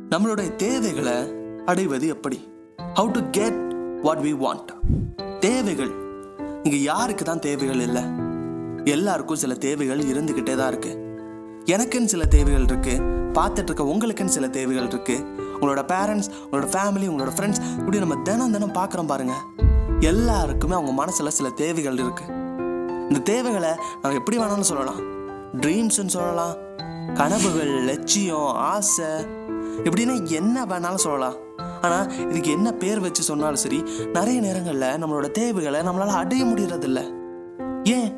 நம்மளுடைய தேவைகளை அடைவது எப்படி how to get what we want தேவைகள் இங்க யாருக்கு தான் தேவைகள் இல்லை எல்லாருக்கும் சில தேவைகள் இருந்துகிட்டே தான் இருக்கு எனக்குன்னு சில தேவைகள் இருக்கு பார்த்துட்டு இருக்க உங்களுக்குன்னு சில தேவைகள் இருக்கு உங்களோட பேரண்ட்ஸ் உங்களோட ஃபேமிலி உங்களோட ஃப்ரெண்ட்ஸ் இப்படி நம்ம தினம் தினம் பார்க்குறோம் பாருங்க எல்லாருக்குமே அவங்க மனசுல சில தேவைகள் இருக்கு இந்த தேவைகளை நம்ம எப்படி வேணாலும் சொல்லலாம் ட்ரீம்ஸ்னு சொல்லலாம் கனவுகள் லட்சியம் ஆசை இப்படின்னு என்ன வேணாலும் சொல்லலாம் ஆனால் இதுக்கு என்ன பேர் வச்சு சொன்னாலும் சரி நிறைய நேரங்களில் நம்மளோட தேவைகளை நம்மளால அடைய முடியறதில்ல ஏன்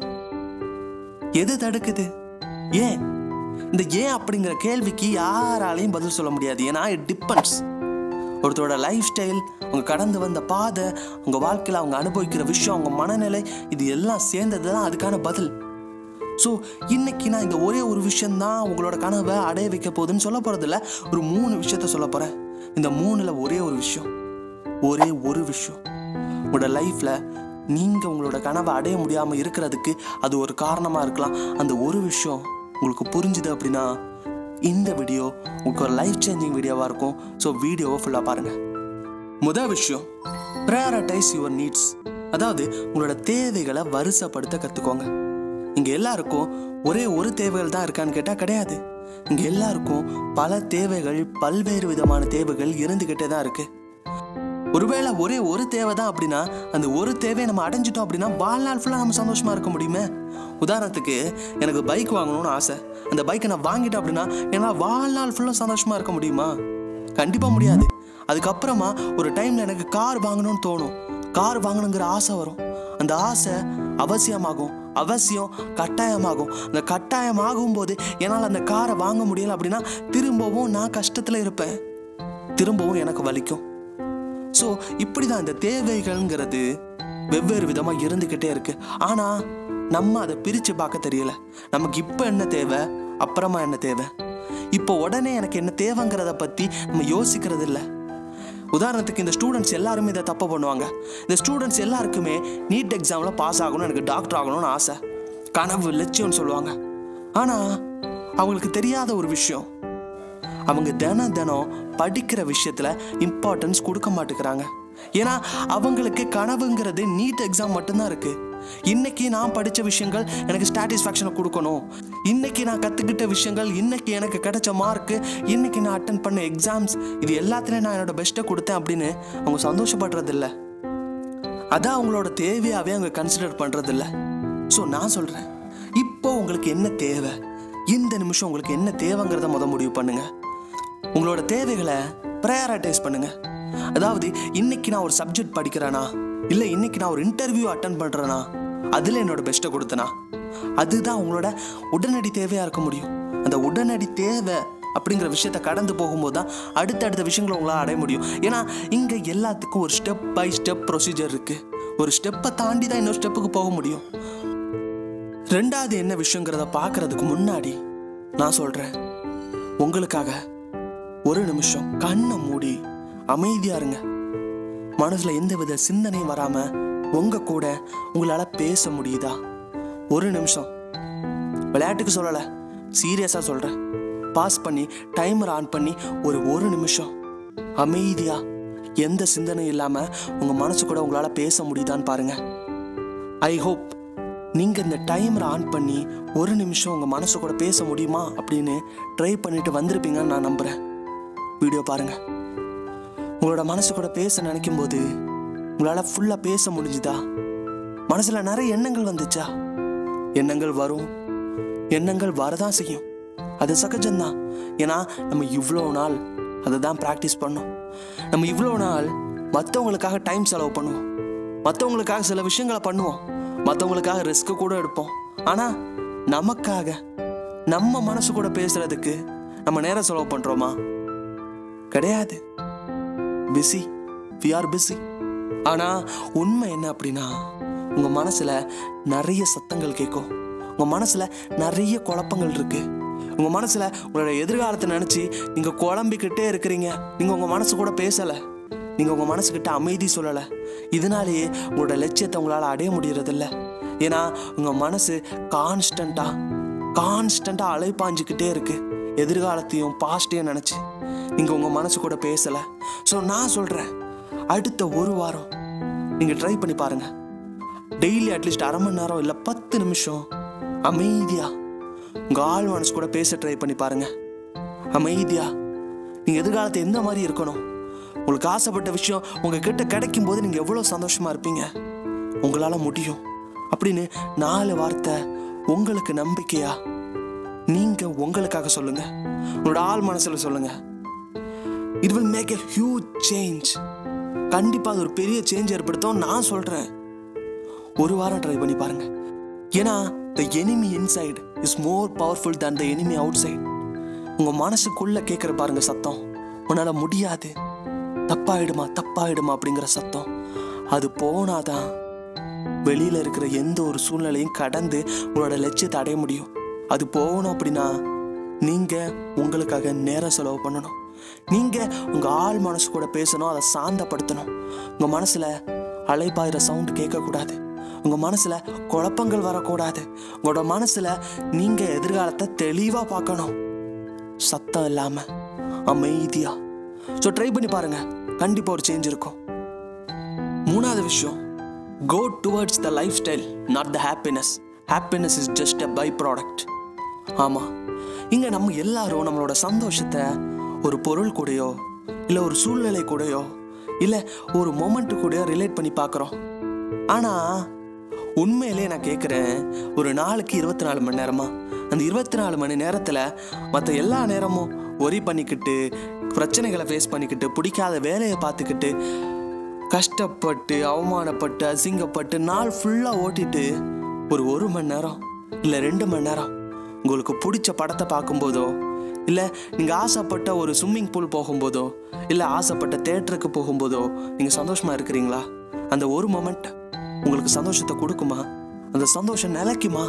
எது தடுக்குது ஏன் இந்த ஏன் அப்படிங்கிற கேள்விக்கு யாராலையும் பதில் சொல்ல முடியாது ஏன்னா இட் டிபெண்ட்ஸ் ஒருத்தரோட லைஃப் ஸ்டைல் அவங்க கடந்து வந்த பாதை அவங்க வாழ்க்கையில் அவங்க அனுபவிக்கிற விஷயம் அவங்க மனநிலை இது எல்லாம் சேர்ந்தது தான் அதுக்கான பதில் ஸோ இன்னைக்கு நான் இந்த ஒரே ஒரு விஷயம்தான் உங்களோட கனவை அடைய வைக்க போகுதுன்னு சொல்ல போகிறதில்ல ஒரு மூணு விஷயத்த சொல்ல போகிறேன் இந்த மூணில் ஒரே ஒரு விஷயம் ஒரே ஒரு விஷயம் உங்களோட லைஃப்பில் நீங்கள் உங்களோட கனவை அடைய முடியாமல் இருக்கிறதுக்கு அது ஒரு காரணமாக இருக்கலாம் அந்த ஒரு விஷயம் உங்களுக்கு புரிஞ்சுது அப்படின்னா இந்த வீடியோ உங்களுக்கு ஒரு லைஃப் சேஞ்சிங் வீடியோவாக இருக்கும் ஸோ வீடியோவை ஃபுல்லாக பாருங்கள் முதல் விஷயம் ப்ரையாரிட்டைஸ் யுவர் நீட்ஸ் அதாவது உங்களோட தேவைகளை வரிசைப்படுத்த கற்றுக்கோங்க இங்கே எல்லாருக்கும் ஒரே ஒரு தேவைகள் தான் இருக்கான்னு கேட்டால் கிடையாது இங்கே எல்லாருக்கும் பல தேவைகள் பல்வேறு விதமான தேவைகள் இருந்துக்கிட்டே தான் இருக்கு ஒருவேளை ஒரே ஒரு தேவை தான் அப்படின்னா அந்த ஒரு தேவையை நம்ம அடைஞ்சிட்டோம் அப்படின்னா வாழ்நாள் ஃபுல்லாக நம்ம சந்தோஷமா இருக்க முடியுமே உதாரணத்துக்கு எனக்கு பைக் வாங்கணும்னு ஆசை அந்த பைக்கை நான் வாங்கிட்டேன் அப்படின்னா என்னால் வாழ்நாள் ஃபுல்லாக சந்தோஷமா இருக்க முடியுமா கண்டிப்பாக முடியாது அதுக்கப்புறமா ஒரு டைமில் எனக்கு கார் வாங்கணும்னு தோணும் கார் வாங்கணுங்கிற ஆசை வரும் அந்த ஆசை அவசியமாகும் அவசியம் கட்டாயமாகும் அந்த கட்டாயமாகும் போது என்னால் அந்த காரை வாங்க முடியல அப்படின்னா திரும்பவும் நான் கஷ்டத்தில் இருப்பேன் திரும்பவும் எனக்கு வலிக்கும் ஸோ இப்படி தான் இந்த தேவைகள்ங்கிறது வெவ்வேறு விதமாக இருந்துக்கிட்டே இருக்கு ஆனால் நம்ம அதை பிரித்து பார்க்க தெரியல நமக்கு இப்போ என்ன தேவை அப்புறமா என்ன தேவை இப்போ உடனே எனக்கு என்ன தேவைங்கிறத பற்றி நம்ம யோசிக்கிறது இல்லை உதாரணத்துக்கு இந்த ஸ்டூடெண்ட்ஸ் எல்லாருமே இதை தப்பு பண்ணுவாங்க இந்த ஸ்டூடெண்ட்ஸ் எல்லாருக்குமே நீட் எக்ஸாமில் பாஸ் ஆகணும் எனக்கு டாக்டர் ஆகணும்னு ஆசை கனவு லட்சியம்னு சொல்லுவாங்க ஆனால் அவங்களுக்கு தெரியாத ஒரு விஷயம் அவங்க தினம் தினம் படிக்கிற விஷயத்துல இம்பார்ட்டன்ஸ் கொடுக்க மாட்டேங்கிறாங்க ஏன்னா அவங்களுக்கு கனவுங்கிறது நீட் எக்ஸாம் மட்டும்தான் இருக்கு இன்னைக்கு நான் படித்த விஷயங்கள் எனக்கு சாட்டிஸ்ஃபேக்ஷனை கொடுக்கணும் இன்னைக்கு நான் கற்றுக்கிட்ட விஷயங்கள் இன்னைக்கு எனக்கு கிடைச்ச மார்க்கு இன்னைக்கு நான் அட்டன் பண்ண எக்ஸாம்ஸ் இது எல்லாத்துலேயும் நான் என்னோட பெஸ்ட்டை கொடுத்தேன் அப்படின்னு அவங்க சந்தோஷப்படுறதில்ல அதான் அவங்களோட தேவையாகவே அவங்க கன்சிடர் பண்ணுறதில்ல ஸோ நான் சொல்கிறேன் இப்போ உங்களுக்கு என்ன தேவை இந்த நிமிஷம் உங்களுக்கு என்ன தேவைங்கிறத முத முடிவு பண்ணுங்க உங்களோட தேவைகளை ப்ரையாரிட்டைஸ் பண்ணுங்க அதாவது இன்னைக்கு நான் ஒரு சப்ஜெக்ட் படிக்கிறேனா இல்லை இன்னைக்கு நான் ஒரு இன்டர்வியூ அட்டன் பண்ணுறேனா அதில் என்னோட பெஸ்ட்டை கொடுத்தனா அதுதான் உங்களோட உடனடி தேவையாக இருக்க முடியும் அந்த உடனடி தேவை அப்படிங்கிற விஷயத்த கடந்து போகும்போது தான் அடுத்தடுத்த விஷயங்களை உங்களால் அடைய முடியும் ஏன்னா இங்கே எல்லாத்துக்கும் ஒரு ஸ்டெப் பை ஸ்டெப் ப்ரொசீஜர் இருக்குது ஒரு ஸ்டெப்பை தாண்டி தான் இன்னொரு ஸ்டெப்புக்கு போக முடியும் ரெண்டாவது என்ன விஷயங்கிறத பார்க்கறதுக்கு முன்னாடி நான் சொல்கிறேன் உங்களுக்காக ஒரு நிமிஷம் கண்ணை மூடி அமைதியா இருங்க மனசுல எந்தவித சிந்தனையும் வராம உங்க கூட உங்களால பேச முடியுதா ஒரு நிமிஷம் விளையாட்டுக்கு சொல்லல சீரியஸா சொல்றேன் பாஸ் பண்ணி டைமர் ஆன் பண்ணி ஒரு ஒரு நிமிஷம் அமைதியா எந்த சிந்தனையும் இல்லாம உங்க மனசு கூட உங்களால பேச முடியுதான்னு பாருங்க ஐ ஹோப் நீங்க இந்த டைமரை ஆன் பண்ணி ஒரு நிமிஷம் உங்க மனசு கூட பேச முடியுமா அப்படின்னு ட்ரை பண்ணிட்டு வந்திருப்பீங்கன்னு நான் நம்புறேன் வீடியோ பாருங்க உங்களோட மனசு கூட பேச நினைக்கும் போது உங்களால ஃபுல்லா பேச முடிஞ்சுதா மனசுல நிறைய எண்ணங்கள் வந்துச்சா எண்ணங்கள் வரும் எண்ணங்கள் வரதான் செய்யும் அது சகஜம்தான் ஏன்னா நம்ம இவ்வளோ நாள் அதை தான் ப்ராக்டிஸ் பண்ணோம் நம்ம இவ்வளோ நாள் மற்றவங்களுக்காக டைம் செலவு பண்ணுவோம் மற்றவங்களுக்காக சில விஷயங்களை பண்ணுவோம் மற்றவங்களுக்காக ரிஸ்க்கு கூட எடுப்போம் ஆனால் நமக்காக நம்ம மனசு கூட பேசுறதுக்கு நம்ம நேரம் செலவு பண்ணுறோமா கிடையாது பிஸி வி ஆர் பிஸி ஆனால் உண்மை என்ன அப்படின்னா உங்கள் மனசில் நிறைய சத்தங்கள் கேட்கும் உங்கள் மனசில் நிறைய குழப்பங்கள் இருக்கு உங்கள் மனசில் உங்களோட எதிர்காலத்தை நினச்சி நீங்கள் குழம்பிக்கிட்டே இருக்கிறீங்க நீங்கள் உங்கள் மனசு கூட பேசலை நீங்கள் உங்கள் மனசுக்கிட்ட அமைதி சொல்லலை இதனாலேயே உங்களோட லட்சியத்தை உங்களால் அடைய முடியறதில்ல ஏன்னா உங்கள் மனசு கான்ஸ்டண்ட்டாக கான்ஸ்டண்ட்டாக அலைப்பாஞ்சிக்கிட்டே இருக்கு எதிர்காலத்தையும் பாஸ்டையும் நினச்சி நீங்கள் உங்கள் மனசு கூட பேசலை ஸோ நான் சொல்கிறேன் அடுத்த ஒரு வாரம் நீங்கள் ட்ரை பண்ணி பாருங்கள் டெய்லி அட்லீஸ்ட் அரை மணி நேரம் இல்லை பத்து நிமிஷம் அமைதியாக உங்கள் ஆள் மனசு கூட பேச ட்ரை பண்ணி பாருங்கள் அமைதியாக நீங்கள் எதிர்காலத்தை எந்த மாதிரி இருக்கணும் உங்களுக்கு ஆசைப்பட்ட விஷயம் உங்கள் கிட்ட கிடைக்கும் போது நீங்கள் எவ்வளோ சந்தோஷமாக இருப்பீங்க உங்களால் முடியும் அப்படின்னு நாலு வார்த்தை உங்களுக்கு நம்பிக்கையா நீங்கள் உங்களுக்காக சொல்லுங்க உங்களோட ஆள் மனசில் சொல்லுங்க it will make a huge change கண்டிப்பாக அது ஒரு பெரிய சேஞ்ச் ஏற்படுத்தும் நான் சொல்கிறேன் ஒரு வாரம் ட்ரை பண்ணி பாருங்க ஏன்னா the enemy inside is more powerful than the enemy outside உங்க மனசுக்குள்ள கேட்குற பாருங்க சத்தம் உன்னால முடியாது தப்பாயிடுமா தப்பாயிடுமா அப்படிங்கிற சத்தம் அது போனாதான் வெளியில இருக்கிற எந்த ஒரு சூழ்நிலையும் கடந்து உங்களோட லட்சியத்தை அடைய முடியும் அது போகணும் அப்படின்னா நீங்க உங்களுக்காக நேரம் செலவு பண்ணணும் நீங்க உங்க ஆள் மனசு கூட பேசணும் அதை சாந்தப்படுத்தணும் உங்க மனசுல அலைபாயிர சவுண்ட் கேட்கக்கூடாது உங்க மனசுல குழப்பங்கள் வரக்கூடாது உங்களோட மனசுல நீங்க எதிர்காலத்தை தெளிவா பார்க்கணும் சத்தம் இல்லாம அமைதியா ஸோ ட்ரை பண்ணி பாருங்க கண்டிப்பா ஒரு சேஞ்ச் இருக்கும் மூணாவது விஷயம் go towards the lifestyle not the happiness happiness is just a by product ஆமாம் இங்கே நம்ம எல்லாரும் நம்மளோட சந்தோஷத்தை ஒரு பொருள் கூடயோ இல்லை ஒரு சூழ்நிலை கூடயோ இல்லை ஒரு மொமெண்ட் கூடயோ ரிலேட் பண்ணி பார்க்குறோம் ஆனால் உண்மையிலே நான் கேட்குறேன் ஒரு நாளுக்கு இருபத்தி நாலு மணி நேரமா அந்த இருபத்தி நாலு மணி நேரத்தில் மற்ற எல்லா நேரமும் ஒரி பண்ணிக்கிட்டு பிரச்சனைகளை ஃபேஸ் பண்ணிக்கிட்டு பிடிக்காத வேலையை பார்த்துக்கிட்டு கஷ்டப்பட்டு அவமானப்பட்டு அசிங்கப்பட்டு நாள் ஃபுல்லாக ஓட்டிட்டு ஒரு ஒரு மணி நேரம் இல்லை ரெண்டு மணி நேரம் உங்களுக்கு பிடிச்ச படத்தை பார்க்கும்போதோ இல்லை நீங்கள் ஆசைப்பட்ட ஒரு ஸ்விம்மிங் பூல் போகும்போதோ இல்லை ஆசைப்பட்ட தேட்டருக்கு போகும்போதோ நீங்கள் சந்தோஷமாக இருக்கிறீங்களா அந்த ஒரு மொமெண்ட் உங்களுக்கு சந்தோஷத்தை கொடுக்குமா அந்த சந்தோஷம் நிலைக்குமா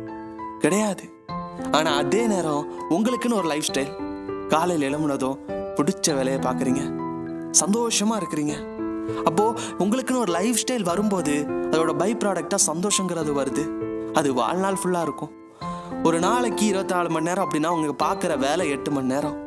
கிடையாது ஆனால் அதே நேரம் உங்களுக்குன்னு ஒரு லைஃப் ஸ்டைல் காலையில் எழும்புனதும் பிடிச்ச வேலையை பார்க்குறீங்க சந்தோஷமா இருக்கிறீங்க அப்போ உங்களுக்குன்னு ஒரு லைஃப் ஸ்டைல் வரும்போது அதோட பை ப்ராடக்டா சந்தோஷங்கிறது வருது அது வாழ்நாள் ஃபுல்லா இருக்கும் ஒரு நாளைக்கு இருபத்தி நாலு மணி நேரம் அப்படின்னா உங்களுக்கு பார்க்குற வேலை எட்டு மணி நேரம்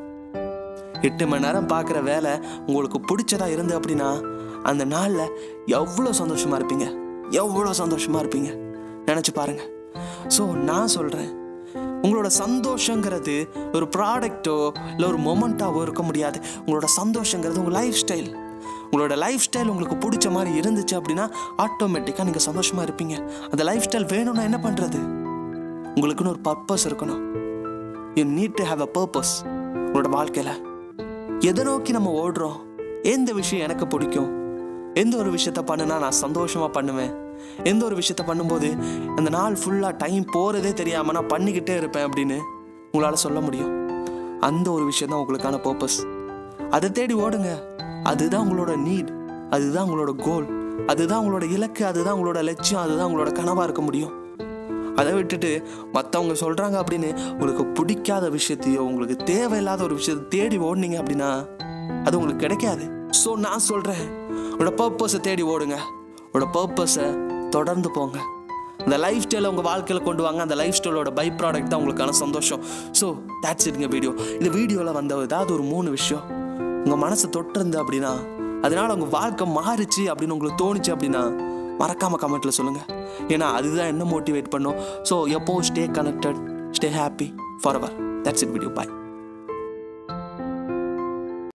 எட்டு மணி நேரம் பார்க்குற வேலை உங்களுக்கு பிடிச்சதா இருந்து அப்படின்னா அந்த நாளில் எவ்வளோ சந்தோஷமா இருப்பீங்க எவ்வளோ சந்தோஷமா இருப்பீங்க நினச்சி பாருங்க ஸோ நான் சொல்கிறேன் உங்களோட சந்தோஷங்கிறது ஒரு ப்ராடக்ட்டோ இல்லை ஒரு மொமெண்ட்டாவோ இருக்க முடியாது உங்களோட சந்தோஷங்கிறது உங்கள் லைஃப் ஸ்டைல் உங்களோட லைஃப் ஸ்டைல் உங்களுக்கு பிடிச்ச மாதிரி இருந்துச்சு அப்படின்னா ஆட்டோமேட்டிக்காக நீங்கள் சந்தோஷமாக இருப்பீங்க அந்த லைஃப் ஸ்டைல் வேணும்னா என்ன பண்ணுறது உங்களுக்குன்னு ஒரு பர்பஸ் இருக்கணும் you need to have a purpose உங்களோட வாழ்க்கையில் எதை நோக்கி நம்ம ஓடுறோம் எந்த விஷயம் எனக்கு பிடிக்கும் எந்த ஒரு விஷயத்த பண்ணுனா நான் சந்தோஷமாக பண்ணுவேன் எந்த ஒரு விஷயத்த பண்ணும்போது அந்த நாள் ஃபுல்லாக டைம் போகிறதே தெரியாமல் நான் பண்ணிக்கிட்டே இருப்பேன் அப்படின்னு உங்களால் சொல்ல முடியும் அந்த ஒரு விஷயம் தான் உங்களுக்கான பர்பஸ் அதை தேடி ஓடுங்க அதுதான் உங்களோட நீட் அதுதான் உங்களோட கோல் அதுதான் உங்களோட இலக்கு அதுதான் உங்களோட லட்சியம் அதுதான் உங்களோட கனவாக இருக்க முடியும் அதை விட்டுட்டு மற்றவங்க சொல்கிறாங்க அப்படின்னு உங்களுக்கு பிடிக்காத விஷயத்தையோ உங்களுக்கு தேவையில்லாத ஒரு விஷயத்தை தேடி ஓடுனீங்க அப்படின்னா அது உங்களுக்கு கிடைக்காது ஸோ நான் சொல்கிறேன் உங்களோட பர்பஸை தேடி ஓடுங்க உங்களோட பர்பஸை தொடர்ந்து போங்க அந்த லைஃப் ஸ்டைலை உங்கள் வாழ்க்கையில் கொண்டு வாங்க அந்த லைஃப் ஸ்டைலோட பை ப்ராடக்ட் தான் உங்களுக்கான சந்தோஷம் ஸோ தேட்ஸ் இட்ங்க வீடியோ இந்த வீடியோவில் வந்த ஏதாவது ஒரு மூணு விஷயம் உங்கள் மனசை தொட்டிருந்து அப்படின்னா அதனால உங்கள் வாழ்க்கை மாறுச்சு அப்படின்னு உங்களுக்கு தோணுச்சு அப்படின்னா மறக்காம கமெண்ட்ல சொல்லுங்க ஏன்னா அதுதான் என்ன மோட்டிவேட் பண்ணும் ஸோ எப்போ stay connected stay happy forever that's it video bye